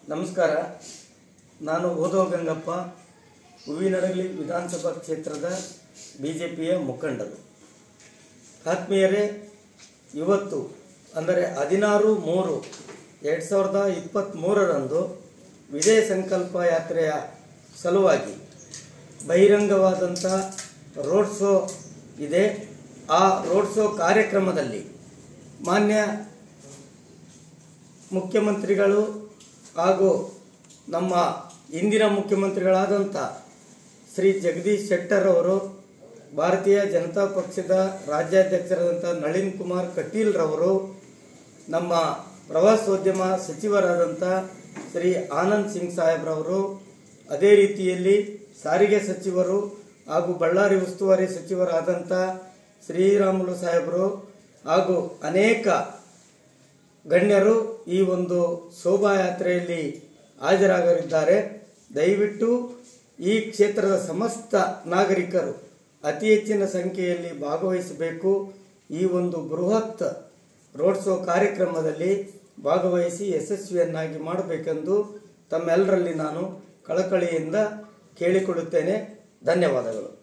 ನಮಸ್ಕಾರ ನಾನು ಓದೋ ಗಂಗಪ್ಪ ಹೂವಿನಡಗಲಿ ವಿಧಾನಸಭಾ ಕ್ಷೇತ್ರದ ಬಿ ಜೆ ಪಿಯ ಮುಖಂಡರು ಆತ್ಮೀಯರೇ ಇವತ್ತು ಅಂದರೆ ಹದಿನಾರು ಮೂರು ಎರಡು ಸಾವಿರದ ಇಪ್ಪತ್ತ್ಮೂರರಂದು ವಿಜಯ ಸಂಕಲ್ಪ ಯಾತ್ರೆಯ ಸಲುವಾಗಿ ಬಹಿರಂಗವಾದಂಥ ರೋಡ್ ಶೋ ಇದೆ ಆ ರೋಡ್ ಶೋ ಕಾರ್ಯಕ್ರಮದಲ್ಲಿ ಮಾನ್ಯ ಮುಖ್ಯಮಂತ್ರಿಗಳು ಹಾಗೂ ನಮ್ಮ ಇಂದಿನ ಮುಖ್ಯಮಂತ್ರಿಗಳಾದಂಥ ಶ್ರೀ ಜಗದೀಶ್ ಶೆಟ್ಟರ್ ಅವರು ಭಾರತೀಯ ಜನತಾ ಪಕ್ಷದ ರಾಜ್ಯಾಧ್ಯಕ್ಷರಾದಂಥ ನಳಿನ್ ಕುಮಾರ್ ಕಟೀಲ್ ರವರು ನಮ್ಮ ಪ್ರವಾಸೋದ್ಯಮ ಸಚಿವರಾದಂಥ ಶ್ರೀ ಆನಂದ್ ಸಿಂಗ್ ಸಾಹೇಬ್ರವರು ಅದೇ ರೀತಿಯಲ್ಲಿ ಸಾರಿಗೆ ಸಚಿವರು ಹಾಗೂ ಬಳ್ಳಾರಿ ಉಸ್ತುವಾರಿ ಸಚಿವರಾದಂಥ ಶ್ರೀರಾಮುಲು ಸಾಹೇಬರು ಹಾಗೂ ಅನೇಕ ಗಣ್ಯರು ಈ ಒಂದು ಶೋಭಾಯಾತ್ರೆಯಲ್ಲಿ ಹಾಜರಾಗಲಿದ್ದಾರೆ ದಯವಿಟ್ಟು ಈ ಕ್ಷೇತ್ರದ ಸಮಸ್ತ ನಾಗರಿಕರು ಅತಿ ಹೆಚ್ಚಿನ ಸಂಖ್ಯೆಯಲ್ಲಿ ಭಾಗವಹಿಸಬೇಕು ಈ ಒಂದು ಬೃಹತ್ ರೋಡ್ ಶೋ ಕಾರ್ಯಕ್ರಮದಲ್ಲಿ ಭಾಗವಹಿಸಿ ಯಶಸ್ವಿಯನ್ನಾಗಿ ಮಾಡಬೇಕೆಂದು ತಮ್ಮೆಲ್ಲರಲ್ಲಿ ನಾನು ಕಳಕಳಿಯಿಂದ ಕೇಳಿಕೊಳ್ಳುತ್ತೇನೆ ಧನ್ಯವಾದಗಳು